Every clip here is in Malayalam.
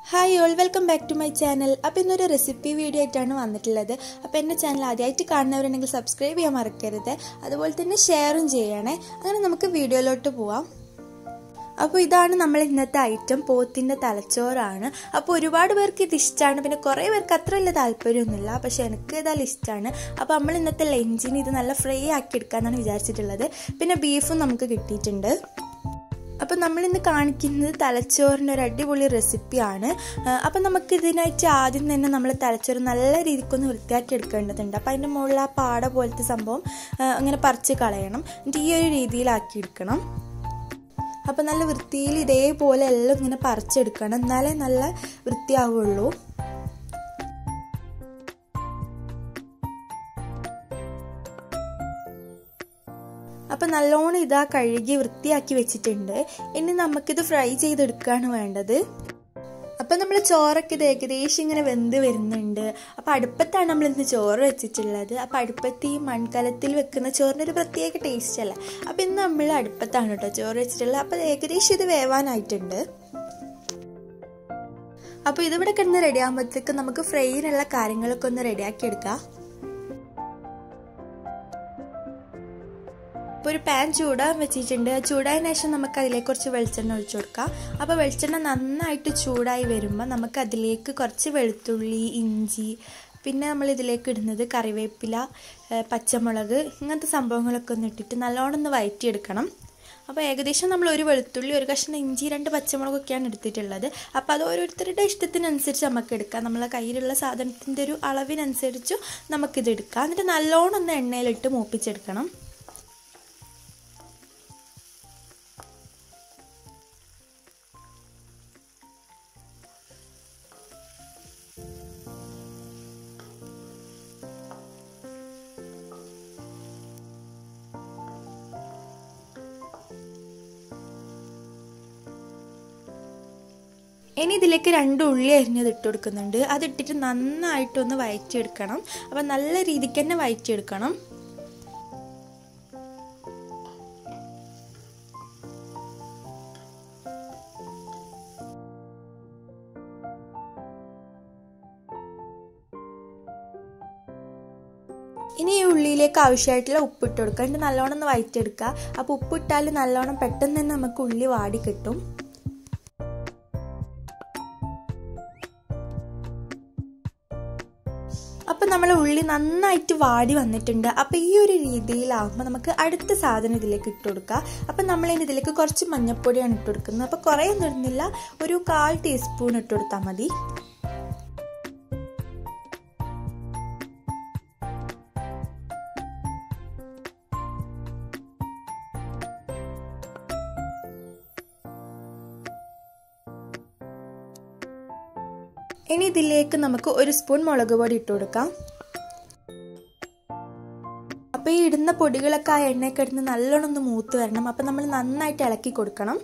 hi all welcome back to my channel അപ്പോൾ ഇന്നൊരു റെസിപ്പി വീഡിയോ ആയിട്ടാണ് വന്നിട്ടുള്ളത് അപ്പോൾ എൻ്റെ ചാനൽ ആദ്യമായിട്ട് കാണുന്നവരുണ്ടെങ്കിൽ സബ്സ്ക്രൈബ് ചെയ്യാൻ മറക്കരുത് അതുപോലെ തന്നെ ഷെയറും ചെയ്യണേ അങ്ങനെ നമുക്ക് വീഡിയോയിലോട്ട് പോവാം അപ്പോൾ ഇതാണ് നമ്മൾ ഇന്നത്തെ ഐറ്റം പോത്തിൻ്റെ തലച്ചോറാണ് അപ്പോൾ ഒരുപാട് പേർക്ക് ഇത് ഇഷ്ടമാണ് പിന്നെ കുറേ പേർക്ക് അത്ര വലിയ താല്പര്യമൊന്നുമില്ല പക്ഷേ എനിക്ക് ഇതായാലും ഇഷ്ടമാണ് അപ്പോൾ നമ്മൾ ഇന്നത്തെ ലഞ്ചിന് ഇത് നല്ല ഫ്രൈ ആക്കി എടുക്കാമെന്നാണ് വിചാരിച്ചിട്ടുള്ളത് പിന്നെ ബീഫും നമുക്ക് കിട്ടിയിട്ടുണ്ട് അപ്പം നമ്മളിന്ന് കാണിക്കുന്നത് തലച്ചോറിൻ്റെ ഒരു അടിപൊളി റെസിപ്പിയാണ് അപ്പം നമുക്ക് ഇതിനായിട്ട് ആദ്യം തന്നെ നമ്മൾ തലച്ചോറ് നല്ല രീതിക്കൊന്ന് വൃത്തിയാക്കി എടുക്കേണ്ടതുണ്ട് അപ്പം അതിൻ്റെ മുകളിൽ ആ പാട പോലത്തെ സംഭവം അങ്ങനെ പറിച്ച് കളയണം എന്നിട്ട് ഈ ഒരു രീതിയിലാക്കി എടുക്കണം അപ്പം നല്ല വൃത്തിയിൽ ഇതേപോലെ എല്ലാം ഇങ്ങനെ പറിച്ചെടുക്കണം എന്നാലേ നല്ല വൃത്തിയാവുള്ളൂ അപ്പം നല്ലോണം ഇതാ കഴുകി വൃത്തിയാക്കി വെച്ചിട്ടുണ്ട് ഇനി നമുക്കിത് ഫ്രൈ ചെയ്തെടുക്കുകയാണ് വേണ്ടത് അപ്പം നമ്മൾ ചോറൊക്കെ ഇത് ഏകദേശം ഇങ്ങനെ വെന്ത് വരുന്നുണ്ട് അപ്പം അടുപ്പത്താണ് നമ്മൾ ഇന്ന് ചോറ് വെച്ചിട്ടുള്ളത് അപ്പം അടുപ്പത്ത് ഈ മൺകലത്തിൽ വെക്കുന്ന ചോറിന് ഒരു പ്രത്യേക ടേസ്റ്റ് അല്ല അപ്പം ഇന്ന് നമ്മൾ അടുപ്പത്താണ് കേട്ടോ ചോറ് വെച്ചിട്ടുള്ളത് അപ്പം ഏകദേശം ഇത് വേവാനായിട്ടുണ്ട് അപ്പോൾ ഇതിവിടെ കിടന്ന് റെഡി ആകുമ്പോഴത്തേക്ക് നമുക്ക് ഫ്രൈയിനുള്ള കാര്യങ്ങളൊക്കെ ഒന്ന് റെഡിയാക്കി എടുക്കാം അപ്പോൾ ഒരു പാൻ ചൂടാൻ വെച്ചിട്ടുണ്ട് ചൂടായതിനു ശേഷം നമുക്ക് അതിലേക്ക് കുറച്ച് വെളിച്ചെണ്ണ ഒഴിച്ചു കൊടുക്കാം അപ്പോൾ വെളിച്ചെണ്ണ നന്നായിട്ട് ചൂടായി വരുമ്പോൾ നമുക്ക് അതിലേക്ക് കുറച്ച് വെളുത്തുള്ളി ഇഞ്ചി പിന്നെ നമ്മൾ ഇതിലേക്ക് ഇടുന്നത് കറിവേപ്പില പച്ചമുളക് ഇങ്ങനത്തെ സംഭവങ്ങളൊക്കെ ഒന്ന് ഇട്ടിട്ട് നല്ലോണം ഒന്ന് വയറ്റിയെടുക്കണം അപ്പോൾ ഏകദേശം നമ്മൾ ഒരു വെളുത്തുള്ളി ഒരു കഷ്ണം ഇഞ്ചി രണ്ട് പച്ചമുളകൊക്കെയാണ് എടുത്തിട്ടുള്ളത് അപ്പോൾ അത് ഓരോരുത്തരുടെ ഇഷ്ടത്തിനനുസരിച്ച് നമുക്ക് എടുക്കാം നമ്മളെ കയ്യിലുള്ള സാധനത്തിൻ്റെ ഒരു അളവിനനുസരിച്ച് നമുക്കിത് എടുക്കാം എന്നിട്ട് നല്ലോണം ഒന്ന് എണ്ണയിലിട്ട് മൂപ്പിച്ചെടുക്കണം ഇനി ഇതിലേക്ക് രണ്ട് ഉള്ളി അരിഞ്ഞത് ഇട്ട് കൊടുക്കുന്നുണ്ട് അതിട്ടിട്ട് നന്നായിട്ടൊന്ന് വയറ്റിയെടുക്കണം അപ്പം നല്ല രീതിക്ക് തന്നെ വയറ്റിയെടുക്കണം ഇനി ഈ ഉള്ളിയിലേക്ക് ആവശ്യമായിട്ടുള്ള ഉപ്പിട്ട് കൊടുക്കുക എന്നിട്ട് നല്ലോണം ഒന്ന് വയറ്റിയെടുക്കുക അപ്പോൾ ഉപ്പിട്ടാൽ നല്ലോണം പെട്ടെന്ന് തന്നെ നമുക്ക് ഉള്ളി വാടി കിട്ടും അപ്പം നമ്മൾ ഉള്ളി നന്നായിട്ട് വാടി വന്നിട്ടുണ്ട് അപ്പം ഈ ഒരു രീതിയിലാകുമ്പോൾ നമുക്ക് അടുത്ത സാധനം ഇതിലേക്ക് ഇട്ട് കൊടുക്കുക അപ്പം നമ്മൾ ഇനി ഇതിലേക്ക് കുറച്ച് മഞ്ഞൾപ്പൊടിയാണ് ഇട്ട് കൊടുക്കുന്നത് അപ്പോൾ കുറേ ഒന്നും ഇടുന്നില്ല ഒരു കാൽ ടീസ്പൂൺ ഇട്ട് കൊടുത്താൽ മതി ഇനി ഇതിലേക്ക് നമുക്ക് ഒരു സ്പൂൺ മുളക് പൊടി ഇട്ട് കൊടുക്കാം അപ്പോൾ ഈ ഇടുന്ന പൊടികളൊക്കെ ആ എണ്ണയൊക്കെ ഇടുന്ന് നല്ലോണം ഒന്ന് മൂത്ത് വരണം അപ്പം നമ്മൾ നന്നായിട്ട് ഇളക്കി കൊടുക്കണം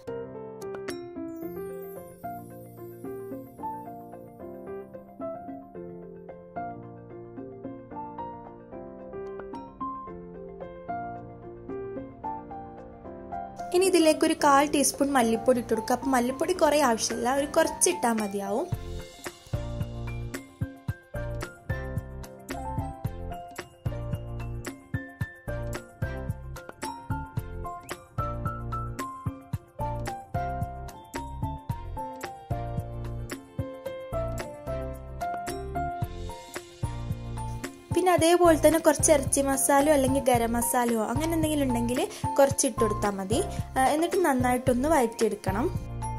ഇനി ഇതിലേക്ക് ഒരു കാൽ ടീസ്പൂൺ മല്ലിപ്പൊടി ഇട്ട് കൊടുക്കുക അപ്പം മല്ലിപ്പൊടി കുറേ ആവശ്യമില്ല ഒരു കുറച്ച് ഇട്ടാൽ മതിയാവും പിന്നെ അതേപോലെ തന്നെ കുറച്ച് ഇറച്ചി മസാലയോ അല്ലെങ്കിൽ ഗരം മസാലയോ അങ്ങനെ എന്തെങ്കിലും ഉണ്ടെങ്കിൽ കുറച്ച് ഇട്ട് കൊടുത്താൽ മതി എന്നിട്ട് നന്നായിട്ടൊന്ന് വഴറ്റിയെടുക്കണം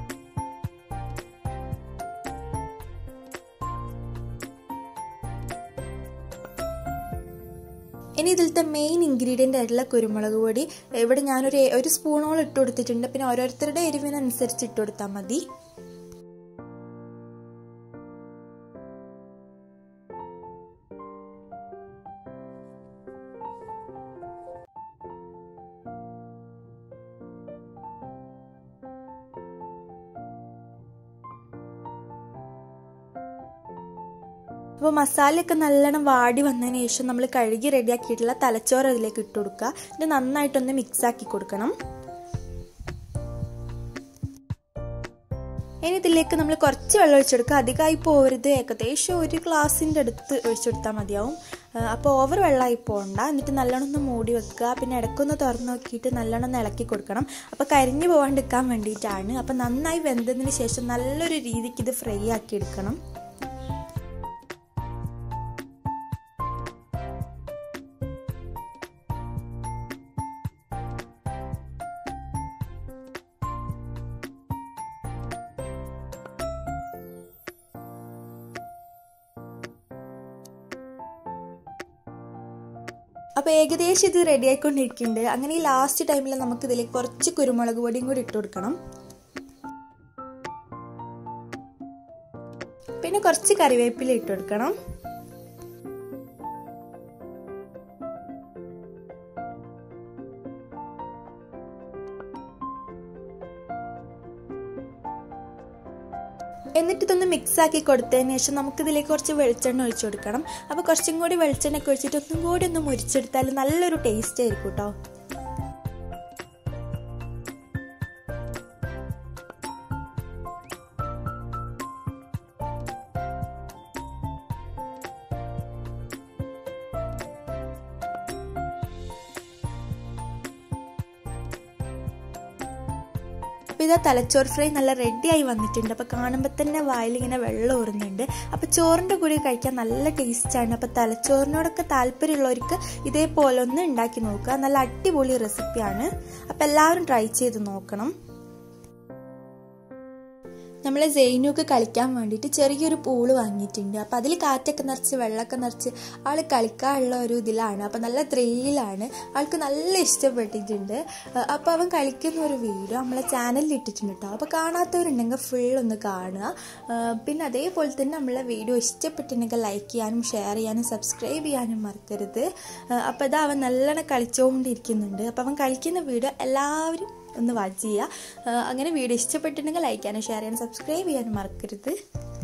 ഇനി ഇതിലത്തെ മെയിൻ ഇൻഗ്രീഡിയൻ്റ് ആയിട്ടുള്ള കുരുമുളക് പൊടി ഇവിടെ ഞാനൊരു ഒരു സ്പൂണോളം ഇട്ട് കൊടുത്തിട്ടുണ്ട് പിന്നെ ഓരോരുത്തരുടെ എരിവിനനുസരിച്ച് ഇട്ട് കൊടുത്താൽ മതി അപ്പോൾ മസാലയൊക്കെ നല്ലോണം വാടി വന്നതിന് ശേഷം നമ്മൾ കഴുകി റെഡിയാക്കിയിട്ടുള്ള തലച്ചോറ് അതിലേക്ക് ഇട്ട് കൊടുക്കുക ഇത് നന്നായിട്ടൊന്ന് മിക്സ് ആക്കി കൊടുക്കണം ഇനി ഇതിലേക്ക് നമ്മൾ കുറച്ച് വെള്ളം ഒഴിച്ചെടുക്കുക അധികമായി പോകരുത് ഏകദേശം ഒരു ഗ്ലാസിൻ്റെ അടുത്ത് ഒഴിച്ചെടുത്താൽ മതിയാവും അപ്പോൾ ഓവർ വെള്ളമായി പോകണ്ട എന്നിട്ട് നല്ലോണം ഒന്ന് മൂടി വെക്കുക പിന്നെ ഇടയ്ക്കൊന്ന് തുറന്ന് നോക്കിയിട്ട് നല്ലോണം ഒന്ന് ഇളക്കി കൊടുക്കണം അപ്പോൾ കരിഞ്ഞു പോകാണ്ടിരിക്കാൻ വേണ്ടിയിട്ടാണ് അപ്പോൾ നന്നായി വെന്തതിന് ശേഷം നല്ലൊരു രീതിക്ക് ഇത് ഫ്രൈ ആക്കി എടുക്കണം അപ്പോൾ ഏകദേശം ഇത് റെഡി ആയിക്കൊണ്ടിരിക്കുന്നുണ്ട് അങ്ങനെ ഈ ലാസ്റ്റ് ടൈമിൽ നമുക്ക് ഇതിലേക്ക് കുറച്ച് കുരുമുളക് പൊടിയും കൂടി ഇട്ട് കൊടുക്കണം പിന്നെ കുറച്ച് കറിവേപ്പില ഇട്ട് കൊടുക്കണം എന്നിട്ട് ഇതൊന്ന് മിക്സ് ആക്കി കൊടുത്തതിന് ശേഷം നമുക്കിതിലേക്ക് കുറച്ച് വെളിച്ചെണ്ണ ഒഴിച്ചു കൊടുക്കണം അപ്പോൾ കുറച്ചും കൂടി വെളിച്ചെണ്ണ ഒക്കെ ഒഴിച്ചിട്ട് ഒന്നും കൂടി ഒന്ന് മുരിച്ചെടുത്താൽ നല്ലൊരു ടേസ്റ്റ് ആയിരിക്കും കേട്ടോ അപ്പോൾ ഇതാ തലച്ചോറ് ഫ്രൈ നല്ല റെഡിയായി വന്നിട്ടുണ്ട് അപ്പോൾ കാണുമ്പോൾ തന്നെ വായിലിങ്ങനെ വെള്ളം ഊറുന്നുണ്ട് അപ്പോൾ ചോറിൻ്റെ കൂടെ കഴിക്കാൻ നല്ല ടേസ്റ്റാണ് അപ്പോൾ തലച്ചോറിനോടൊക്കെ താല്പര്യമുള്ളവർക്ക് ഇതേപോലെ ഒന്ന് ഉണ്ടാക്കി നോക്കുക നല്ല അടിപൊളി റെസിപ്പിയാണ് അപ്പോൾ എല്ലാവരും ട്രൈ ചെയ്ത് നോക്കണം നമ്മൾ ജെയിനൊക്കെ കളിക്കാൻ വേണ്ടിയിട്ട് ചെറിയൊരു പൂള് വാങ്ങിയിട്ടുണ്ട് അപ്പോൾ അതിൽ കാറ്റൊക്കെ നിറച്ച് വെള്ളമൊക്കെ നിറച്ച് ആൾ കളിക്കാനുള്ള ഒരു ഇതിലാണ് അപ്പോൾ നല്ല ത്രില്ലിലാണ് ആൾക്ക് നല്ല ഇഷ്ടപ്പെട്ടിട്ടുണ്ട് അപ്പോൾ അവൻ കളിക്കുന്ന ഒരു വീഡിയോ നമ്മളെ ചാനലിൽ ഇട്ടിട്ടുണ്ട് കേട്ടോ അപ്പോൾ കാണാത്തവരുണ്ടെങ്കിൽ ഫുൾ ഒന്ന് കാണുക പിന്നെ അതേപോലെ തന്നെ നമ്മളെ വീഡിയോ ഇഷ്ടപ്പെട്ടിട്ടുണ്ടെങ്കിൽ ലൈക്ക് ചെയ്യാനും ഷെയർ ചെയ്യാനും സബ്സ്ക്രൈബ് ചെയ്യാനും മറക്കരുത് അപ്പോൾ ഇതാ അവൻ നല്ലോണം കളിച്ചുകൊണ്ടിരിക്കുന്നുണ്ട് അപ്പോൾ അവൻ കളിക്കുന്ന വീഡിയോ എല്ലാവരും ഒന്ന് വാച്ച് ചെയ്യുക അങ്ങനെ വീഡിയോ ഇഷ്ടപ്പെട്ടിട്ടുണ്ടെങ്കിൽ ലൈക്ക് ചെയ്യാനും ഷെയർ ചെയ്യാനും സബ്സ്ക്രൈബ് ചെയ്യാനും മറക്കരുത്